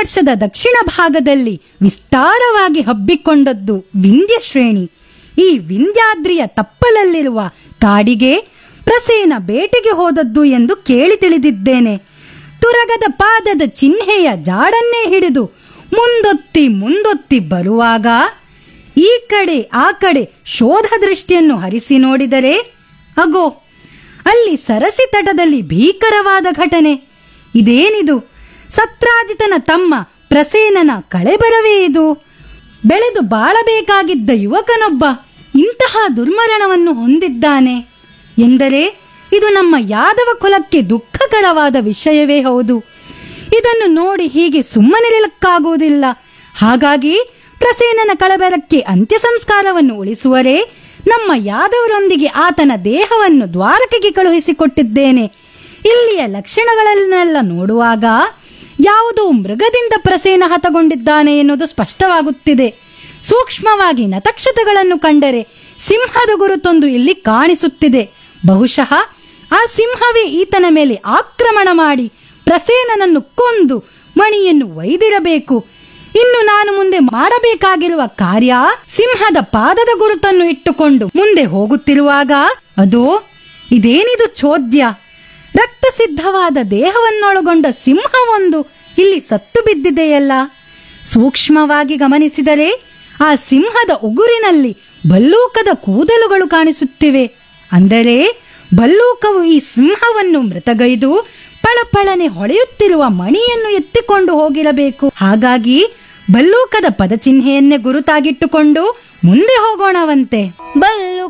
ವರ್ಷದ ದಕ್ಷಿಣ ಭಾಗದಲ್ಲಿ ವಿಸ್ತಾರವಾಗಿ ಹಬ್ಬಿಕೊಂಡದ್ದು ವಿಂಧ್ಯ ಶ್ರೇಣಿ ಈ ವಿಂಧ್ಯಾದ್ರಿಯ ತಪ್ಪಲಲ್ಲಿರುವ ಕಾಡಿಗೆ ಪ್ರಸೇನ ಬೇಟೆಗೆ ಹೋದದ್ದು ಎಂದು ಕೇಳಿ ತಿಳಿದಿದ್ದೇನೆ ತುರಗದ ಪಾದದ ಚಿಹ್ನೆಯ ಜಾಡನ್ನೇ ಹಿಡಿದು ಮುಂದೊತ್ತಿ ಮುಂದೊತ್ತಿ ಬರುವಾಗ ಈ ಕಡೆ ಆ ಕಡೆ ಶೋಧ ದೃಷ್ಟಿಯನ್ನು ಹರಿಸಿ ನೋಡಿದರೆ ಅಗೋ ಅಲ್ಲಿ ಸರಸಿ ತಟದಲ್ಲಿ ಭೀಕರವಾದ ಘಟನೆ ಇದೇನಿದು ಸತ್ರಾಜಿತನ ತಮ್ಮ ಪ್ರಸೇನನ ಕಳೆಬರವೇ ಇದು ಬೆಳೆದು ಬಾಳಬೇಕಾಗಿದ್ದ ಯುವಕನೊಬ್ಬ ಇಂತಹ ದುರ್ಮರಣವನ್ನು ಹೊಂದಿದ್ದಾನೆ ಎಂದರೆ ಇದು ನಮ್ಮ ಯಾದವ ಕುಲಕ್ಕೆ ದುಃಖಕರವಾದ ವಿಷಯವೇ ಹೌದು ಇದನ್ನು ನೋಡಿ ಹೀಗೆ ಸುಮ್ಮನಿರಲಿಕ್ಕಾಗುವುದಿಲ್ಲ ಹಾಗಾಗಿ ಪ್ರಸೇನನ ಕಳಬೆರಕ್ಕೆ ಅಂತ್ಯ ಸಂಸ್ಕಾರವನ್ನು ಉಳಿಸುವರೇ ನಮ್ಮ ಯಾದವರೊಂದಿಗೆ ಆತನ ದೇಹವನ್ನು ದ್ವಾರಕೆಗೆ ಕಳುಹಿಸಿಕೊಟ್ಟಿದ್ದೇನೆ ಇಲ್ಲಿಯ ಲಕ್ಷಣಗಳನ್ನೆಲ್ಲ ನೋಡುವಾಗ ಯಾವುದೋ ಮೃಗದಿಂದ ಪ್ರಸೇನ ಹತಗೊಂಡಿದ್ದಾನೆ ಎನ್ನುವುದು ಸ್ಪಷ್ಟವಾಗುತ್ತಿದೆ ಸೂಕ್ಷ್ಮವಾಗಿ ನತಕ್ಷತಗಳನ್ನು ಕಂಡರೆ ಸಿಂಹದ ಗುರುತೊಂದು ಇಲ್ಲಿ ಕಾಣಿಸುತ್ತಿದೆ ಬಹುಶಃ ಆ ಸಿಂಹವೇ ಈತನ ಮೇಲೆ ಆಕ್ರಮಣ ಮಾಡಿ ಪ್ರಸೇನನನ್ನು ಕೊಂದು ಮಣಿಯನ್ನು ಒಯ್ದಿರಬೇಕು ಇನ್ನು ನಾನು ಮುಂದೆ ಮಾಡಬೇಕಾಗಿರುವ ಕಾರ್ಯ ಸಿಂಹದ ಪಾದದ ಗುರುತನ್ನು ಇಟ್ಟುಕೊಂಡು ಮುಂದೆ ಹೋಗುತ್ತಿರುವಾಗ ಅದೋ ಇದೇನಿದು ಚೋದ್ಯ ರಕ್ತ ಸಿದ್ಧವಾದ ದೇಹವನ್ನೊಳಗೊಂಡ ಸಿಂಹವೊಂದು ಇಲ್ಲಿ ಸತ್ತು ಬಿದ್ದಿದೆಯಲ್ಲ ಸೂಕ್ಷ್ಮವಾಗಿ ಗಮನಿಸಿದರೆ ಆ ಸಿಂಹದ ಉಗುರಿನಲ್ಲಿ ಭಲ್ಲೂಕದ ಕೂದಲುಗಳು ಕಾಣಿಸುತ್ತಿವೆ ಅಂದರೆ ಭಲ್ಲೂಕವು ಈ ಸಿಂಹವನ್ನು ಮೃತಗೈದು ಪಳಪಳನೆ ಹೊಳೆಯುತ್ತಿರುವ ಮಣಿಯನ್ನು ಎತ್ತಿಕೊಂಡು ಹೋಗಿರಬೇಕು ಹಾಗಾಗಿ ಭಲ್ಲೂಕದ ಪದಚಿಹ್ನೆಯನ್ನೇ ಗುರುತಾಗಿಟ್ಟುಕೊಂಡು ಮುಂದೆ ಹೋಗೋಣವಂತೆ ಬಲ್ಲು